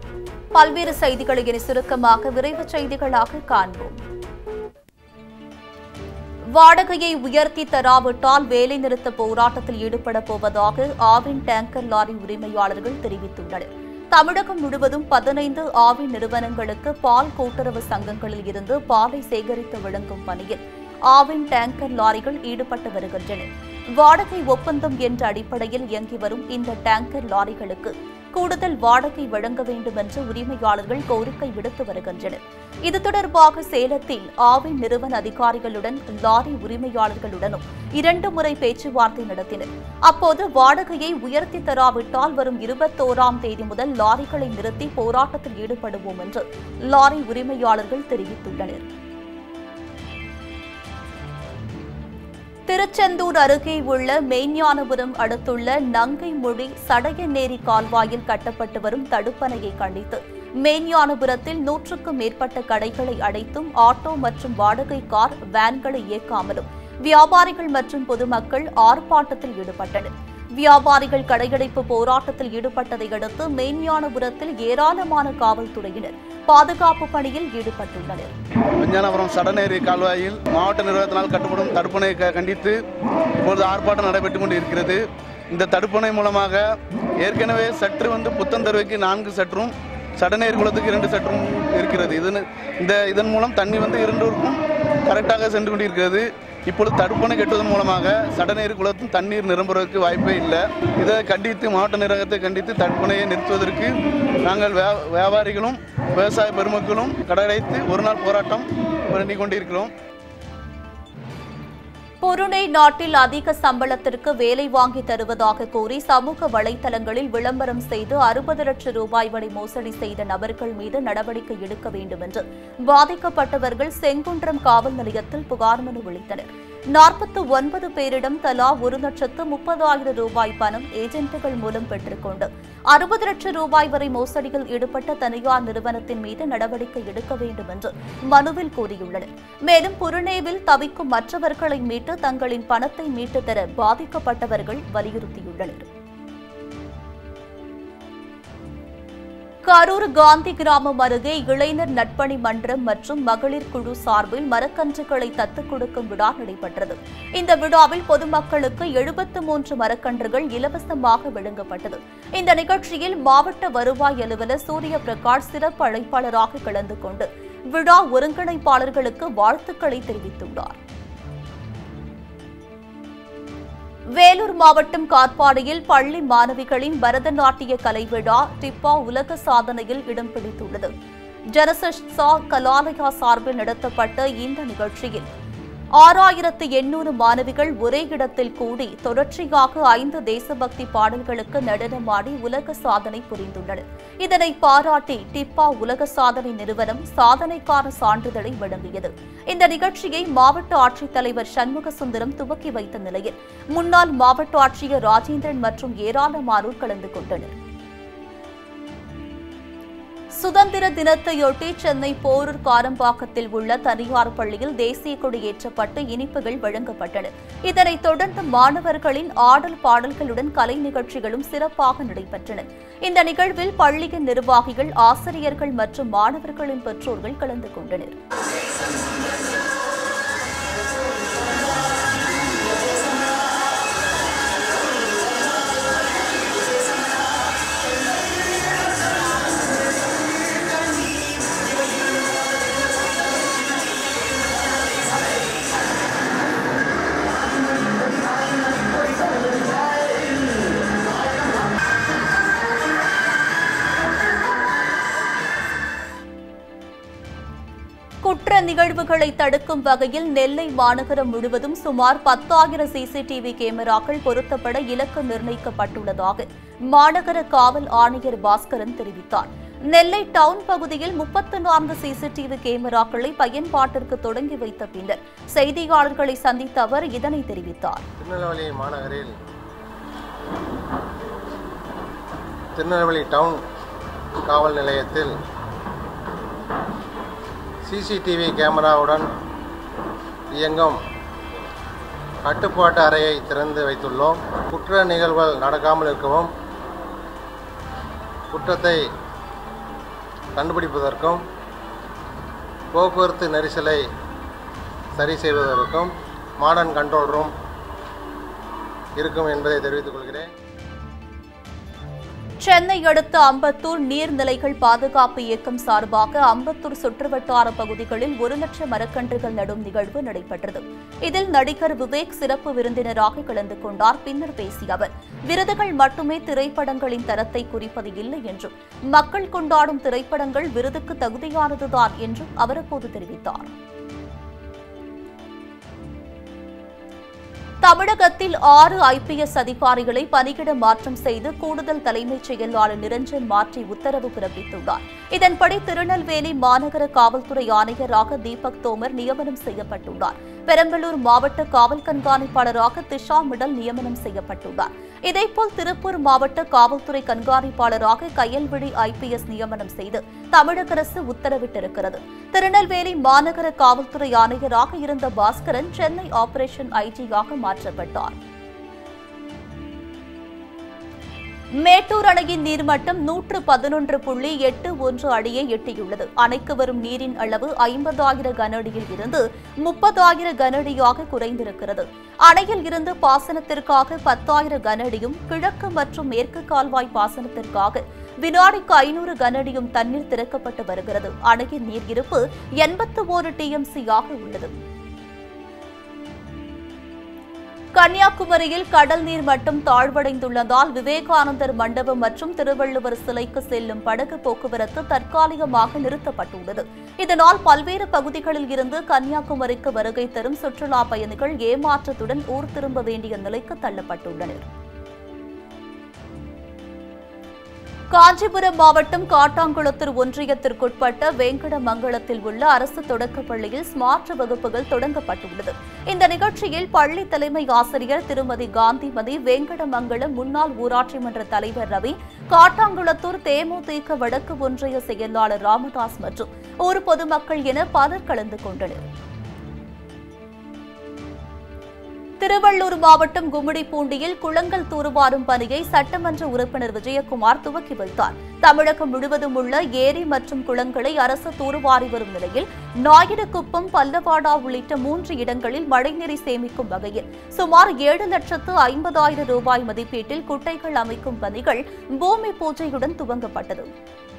பல்வேறு செய்திகளை இனி சுருக்கமாக விரைவு செய்திகளாக காண்போம் வாடகையை உயர்த்தி தராவிட்டால் வேலைநிறுத்த போராட்டத்தில் ஈடுபட போவதாக ஆவின் டேங்கர் லாரி உரிமையாளர்கள் தெரிவித்துள்ளனர் தமிழகம் முழுவதும் பதினைந்து ஆவின் நிறுவனங்களுக்கு பால் கூட்டுறவு சங்கங்களில் இருந்து பாலை சேகரித்து வழங்கும் பணியில் ஆவின் டேங்கர் லாரிகள் ஈடுபட்டு வருகின்றன வாடகை ஒப்பந்தம் என்ற அடிப்படையில் இயங்கி வரும் இந்த டேங்கர் லாரிகளுக்கு கூடுதல் வாடகை வழங்க வேண்டும் என்று உரிமையாளர்கள் கோரிக்கை விடுத்து வருகின்றனர் இது தொடர்பாக சேலத்தில் ஆவின் நிறுவன அதிகாரிகளுடன் லாரி உரிமையாளர்களுடனும் இரண்டு முறை பேச்சுவார்த்தை நடத்தினர் அப்போது வாடகையை உயர்த்தி தராவிட்டால் வரும் இருபத்தோராம் தேதி முதல் லாரிகளை நிறுத்தி போராட்டத்தில் ஈடுபடுவோம் என்று லாரி உரிமையாளர்கள் தெரிவித்துள்ளனர் திருச்செந்தூர் அருகே உள்ள மெய்ஞானபுரம் அடுத்துள்ள நங்கைமொழி சடையநேரி கால்வாயில் கட்டப்பட்டு வரும் தடுப்பணையை கண்டித்து மெய்ஞானபுரத்தில் நூற்றுக்கும் மேற்பட்ட கடைகளை அடைத்தும் ஆட்டோ மற்றும் வாடகை கார் வேன்களை இயக்காமலும் வியாபாரிகள் மற்றும் பொதுமக்கள் ஆர்ப்பாட்டத்தில் ஈடுபட்டனர் வியாபாரிகள் கடையடைப்பு போராட்டத்தில் ஈடுபட்டதை அடுத்து மெய்ஞானபுரத்தில் ஏராளமான காவல்துறையினர் பாதுகாப்பு பணியில் ஈடுபட்டுள்ளனர் விஞ்ஞானபுரம் சடநேரி கால்வாயில் மாவட்ட நிர்வாகத்தினால் கட்டப்படும் தடுப்பணை க- கண்டித்து இப்பொழுது ஆர்ப்பாட்டம் நடைபெற்றுக் கொண்டு இருக்கிறது இந்த தடுப்பணை மூலமாக ஏற்கனவே சற்று வந்து புத்தந்தருவைக்கு நான்கு சற்றும் சடநேரி குளத்துக்கு இரண்டு சற்றும் இருக்கிறது இதன் இந்த இதன் மூலம் தண்ணி வந்து இரண்டூருக்கும் கரெக்டாக சென்று கொண்டிருக்கிறது இப்பொழுது தடுப்பணை கட்டுவதன் மூலமாக சடநேரி குளத்தும் தண்ணீர் நிரம்புவதற்கு வாய்ப்பே இல்லை இதை கண்டித்து மாவட்ட நிர்வாகத்தை கண்டித்து தடுப்பணையை நிறுத்துவதற்கு நாங்கள் வியா- வியாபாரிகளும் விவசாய பெருமக்களும் கடடைத்து ஒரு நாள் போராட்டம் பண்ணி கொண்டிருக்கிறோம் புருணை நாட்டில் அதிக சம்பளத்திற்கு வேலை வாங்கி தருவதாக கூறி சமூக வலைதளங்களில் விளம்பரம் செய்து அறுபது லட்சம் ரூபாய் வரை மோசடி செய்த நபர்கள் மீது நடவடிக்கை எடுக்க வேண்டும் என்று பாதிக்கப்பட்டவர்கள் செங்குன்றம் காவல் நிலையத்தில் புகார் மனு அளித்தனர் நாற்பத்து ஒன்பது பேரிடம் தலா ஒரு லட்சத்து முப்பதாயிரம் ரூபாய் பணம் ஏஜென்ட்டுகள் மூலம் பெற்றுக்கொண்டு அறுபது லட்சம் ரூபாய் வரை மோசடியில் ஈடுபட்ட தனியார் நிறுவனத்தின் மீது நடவடிக்கை எடுக்க வேண்டும் என்று மனுவில் கூறியுள்ளனர் மேலும் புருணேவில் தவிக்கும் மற்றவர்களை மீட்டு தங்களின் பணத்தை மீட்டு தர பாதிக்கப்பட்டவர்கள் வலியுறுத்தியுள்ளனர் கரூர் காந்தி கிராமம் அருகே இளைஞர் நட்பணி மன்றம் மற்றும் மகளிர் குழு சார்பில் மரக்கன்றுகளை தத்துக் கொடுக்கும் விழா நடைபெற்றது இந்த விழாவில் பொதுமக்களுக்கு எழுபத்து மூன்று மரக்கன்றுகள் இலவசமாக வழங்கப்பட்டது இந்த நிகழ்ச்சியில் மாவட்ட வருவாய் அலுவலர் சூரிய பிரகாஷ் சிறப்பு அழைப்பாளராக கலந்து கொண்டு விழா ஒருங்கிணைப்பாளர்களுக்கு வாழ்த்துக்களை தெரிவித்துள்ளார் வேலூர் மாவட்டம் காட்பாடியில் பள்ளி மாணவிகளின் பரதநாட்டிய கலை விழா டிப்பா உலக சாதனையில் இடம் பிடித்துள்ளது ஜனசா கலாலயா சார்பில் நடத்தப்பட்ட இந்த நிகழ்ச்சியில் ஆறாயிரத்து எண்ணூறு மாணவிகள் ஒரே இடத்தில் கூடி தொடர்ச்சியாக ஐந்து தேசபக்தி பாடல்களுக்கு நடனமாடி உலக சாதனை புரிந்துள்ளனர் இதனை பாராட்டி டிப்பா உலக சாதனை நிறுவனம் சாதனைக்கான சான்றிதழை வழங்கியது இந்த நிகழ்ச்சியை மாவட்ட ஆட்சித்தலைவர் சண்முக சுந்தரம் துவக்கி வைத்த நிலையில் முன்னாள் மாவட்ட ஆட்சியர் ராஜேந்திரன் மற்றும் ஏராளமானோர் கலந்து கொண்டனர் சுதந்திர தினத்தையொட்டி சென்னை போரூர் காரம்பாக்கத்தில் உள்ள தனியார் பள்ளியில் தேசிய கொடி ஏற்றப்பட்டு இனிப்புகள் வழங்கப்பட்டன இதனைத் தொடர்ந்து மாணவர்களின் ஆடல் பாடல்களுடன் கலை நிகழ்ச்சிகளும் சிறப்பாக நடைபெற்றன இந்த நிகழ்வில் பள்ளியின் நிர்வாகிகள் ஆசிரியர்கள் மற்றும் மாணவர்களின் பெற்றோர்கள் கலந்து கொண்டனர் குற்ற நிகழ்வுகளை தடுக்கும் வகையில் நெல்லை மாநகரம் முழுவதும் சுமார் பத்தாயிரம் சிசிடிவி கேமராக்கள் பொருத்தப்பட இலக்கு நிர்ணயிக்கப்பட்டுள்ளதாக மாநகர காவல் ஆணையர் பாஸ்கரன் தெரிவித்தார் நெல்லை டவுன் பகுதியில் முப்பத்து நான்கு சிசிடிவி கேமராக்களை பயன்பாட்டிற்கு தொடங்கி வைத்த பின்னர் செய்தியாளர்களை சந்தித்த அவர் இதனை தெரிவித்தார் திருநெல்வேலி மாநகரில் திருநெல்வேலி டவுன் காவல் நிலையத்தில் சிசிடிவி கேமராவுடன் இயங்கும் கட்டுப்பாட்டு அறையை திறந்து வைத்துள்ளோம் குற்ற நிகழ்வுகள் நடக்காமல் இருக்கவும் குற்றத்தை கண்டுபிடிப்பதற்கும் போக்குவரத்து நெரிசலை சரி செய்வதற்கும் மாடர்ன் கண்ட்ரோல் ரூம் இருக்கும் என்பதை தெரிவித்துக் கொள்கிறேன் சென்னை அடுத்த அம்பத்தூர் நீர்நிலைகள் பாதுகாப்பு இயக்கம் சார்பாக அம்பத்தூர் சுற்றுவட்டார பகுதிகளில் ஒரு லட்சம் மரக்கன்றுகள் நடும் நிகழ்வு நடைபெற்றது இதில் நடிகர் விவேக் சிறப்பு விருந்தினராக கலந்து கொண்டார் பின்னர் பேசிய அவர் விருதுகள் மட்டுமே திரைப்படங்களின் தரத்தை குறிப்பது இல்லை என்றும் மக்கள் கொண்டாடும் திரைப்படங்கள் விருதுக்கு தகுதியானதுதான் என்றும் அவர் அப்போது தெரிவித்தார் தமிழகத்தில் ஆறு ஐபிஎஸ் அதிகாரிகளை பணியிட மாற்றம் செய்து கூடுதல் தலைமைச் செயலாளர் நிரஞ்சன் மாற்றி உத்தரவு பிறப்பித்துள்ளார் இதன்படி திருநெல்வேலி மாநகர காவல்துறை ஆணையராக தீபக் தோமர் நியமனம் செய்யப்பட்டுள்ளார் பெரம்பலூர் மாவட்ட காவல் கண்காணிப்பாளராக திஷா மிடல் நியமனம் செய்யப்பட்டுள்ளார் இதேபோல் திருப்பூர் மாவட்ட காவல்துறை கண்காணிப்பாளராக கயல்விழி ஐபிஎஸ் நியமனம் செய்து தமிழக அரசு உத்தரவிட்டிருக்கிறது திருநெல்வேலி மாநகர காவல்துறை ஆணையராக இருந்த பாஸ்கரன் சென்னை ஆபரேஷன் ஐஜியாக மாற்றப்பட்டார் மேட்டூர் அணையின் நீர்மட்டம் நூற்று பதினொன்று புள்ளி எட்டு ஒன்று அடியை எட்டியுள்ளது அணைக்கு வரும் நீரின் அளவு ஐம்பதாயிரம் கனஅடியில் இருந்து முப்பதாயிரம் கனஅடியாக குறைந்திருக்கிறது அணையில் இருந்து பாசனத்திற்காக பத்தாயிரம் கனஅடியும் கிழக்கு மற்றும் மேற்கு கால்வாய் பாசனத்திற்காக வினாடிக்கு ஐநூறு கனஅடியும் தண்ணீர் திறக்கப்பட்டு வருகிறது அணையின் நீர் இருப்பு எண்பத்து ஒரு டிஎம்சியாக உள்ளது கன்னியாகுமரியில் கடல் நீர் மட்டம் தாழ்வடைந்துள்ளதால் விவேகானந்தர் மண்டபம் மற்றும் திருவள்ளுவர் சிலைக்கு செல்லும் படகு போக்குவரத்து தற்காலிகமாக நிறுத்தப்பட்டுள்ளது இதனால் பல்வேறு பகுதிகளில் இருந்து கன்னியாகுமரிக்கு வருகை தரும் சுற்றுலா பயணிகள் ஏமாற்றத்துடன் ஊர் திரும்ப வேண்டிய நிலைக்கு தள்ளப்பட்டுள்ளனர் காஞ்சிபுரம் மாவட்டம் காட்டாங்குளத்தூர் ஒன்றியத்திற்குட்பட்ட வேங்கடமங்கலத்தில் உள்ள அரசு தொடக்கப் பள்ளியில் ஸ்மார்ட் வகுப்புகள் தொடங்கப்பட்டுள்ளது இந்த நிகழ்ச்சியில் பள்ளி தலைமை ஆசிரியர் திருமதி காந்திமதி வேங்கடமங்கலம் முன்னாள் ஊராட்சி மன்ற தலைவர் ரவி காட்டாங்குளத்தூர் தேமுதிக வடக்கு ஒன்றிய செயலாளர் ராமதாஸ் மற்றும் ஊர் பொதுமக்கள் என பலர் கலந்து கொண்டனர் திருவள்ளூர் மாவட்டம் கும்மிடிப்பூண்டியில் குளங்கள் தூர்வாரும் பணியை சட்டமன்ற உறுப்பினர் விஜயகுமார் துவக்கி வைத்தார் தமிழகம் முழுவதும் உள்ள ஏரி மற்றும் குளங்களை அரசு தூர்வாரி வரும் நிலையில் நாயுடுகுப்பம் பல்லவாடா உள்ளிட்ட மூன்று இடங்களில் மழைநீரை சேமிக்கும் வகையில் சுமார் ஏழு லட்சத்து ஐம்பதாயிரம் ரூபாய் மதிப்பீட்டில் குட்டைகள் அமைக்கும் பணிகள் பூமி பூஜையுடன் துவங்கப்பட்டது